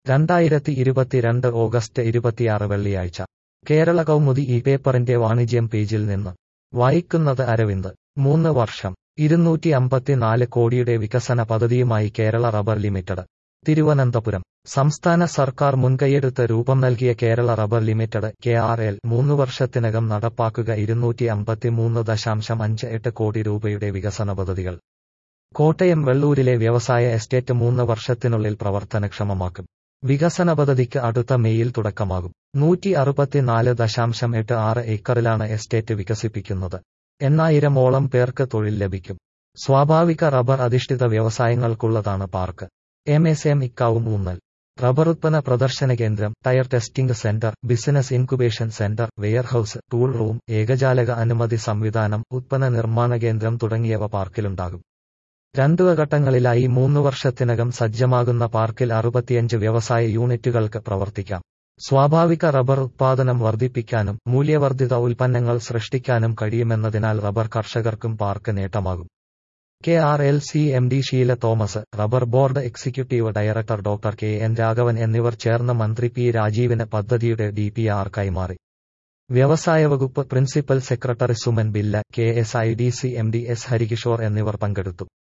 രണ്ടായിരത്തി ഇരുപത്തിരണ്ട് ഓഗസ്റ്റ് ഇരുപത്തിയാറ് വെള്ളിയാഴ്ച കേരള കൗമുദി ഈ പേപ്പറിന്റെ വാണിജ്യം പേജിൽ നിന്ന് വായിക്കുന്നത് അരവിന്ദ് മൂന്ന് വർഷം ഇരുന്നൂറ്റി അമ്പത്തിനാല് കോടിയുടെ വികസന പദ്ധതിയുമായി കേരള റബ്ബർ ലിമിറ്റഡ് തിരുവനന്തപുരം സംസ്ഥാന സർക്കാർ മുൻകൈയെടുത്ത് രൂപം നൽകിയ Kerala rubber limited K R L മൂന്ന് വർഷത്തിനകം നടപ്പാക്കുക ഇരുന്നൂറ്റി അമ്പത്തിമൂന്ന് ദശാംശം അഞ്ച് എട്ട് കോടി രൂപയുടെ വികസന പദ്ധതികൾ കോട്ടയം വെള്ളൂരിലെ വ്യവസായ എസ്റ്റേറ്റ് മൂന്ന് വർഷത്തിനുള്ളിൽ പ്രവർത്തനക്ഷമമാക്കും വികസന പദ്ധതിക്ക് അടുത്ത മെയ്യിൽ തുടക്കമാകും നൂറ്റി അറുപത്തിനാല് ദശാംശം എട്ട് ആറ് ഏക്കറിലാണ് എസ്റ്റേറ്റ് വികസിപ്പിക്കുന്നത് എണ്ണായിരമോളം പേർക്ക് തൊഴിൽ ലഭിക്കും സ്വാഭാവിക റബ്ബർ അധിഷ്ഠിത വ്യവസായങ്ങൾക്കുള്ളതാണ് പാർക്ക് എം എസ് എം ഇക്കാവും ഊന്നൽ റബ്ബർ ഉത്പന്ന പ്രദർശന കേന്ദ്രം tyre testing centre business incubation centre warehouse tool room ഏകജാലക അനുമതി സംവിധാനം ഉത്പന്ന നിർമ്മാണ കേന്ദ്രം തുടങ്ങിയവ പാർക്കിലുണ്ടാകും രണ്ടു ഘട്ടങ്ങളിലായി മൂന്ന് വർഷത്തിനകം സജ്ജമാകുന്ന പാർക്കിൽ അറുപത്തിയഞ്ച് വ്യവസായ യൂണിറ്റുകൾക്ക് പ്രവർത്തിക്കാം സ്വാഭാവിക റബ്ബർ ഉത്പാദനം വർദ്ധിപ്പിക്കാനും മൂല്യവർദ്ധിത ഉൽപ്പന്നങ്ങൾ സൃഷ്ടിക്കാനും കഴിയുമെന്നതിനാൽ റബ്ബർ കർഷകർക്കും പാർക്ക് നേട്ടമാകും K R L C M D Sheela Thomas rubber board executive director doctor K N Raghavan എന്നിവർ ചേർന്ന് മന്ത്രി പി രാജീവിന് പദ്ധതിയുടെ ഡി പി ആർ കൈമാറി വ്യവസായ വകുപ്പ് principal secretary Suman Billa K S I D C M D S Harikishore എന്നിവർ പങ്കെടുത്തു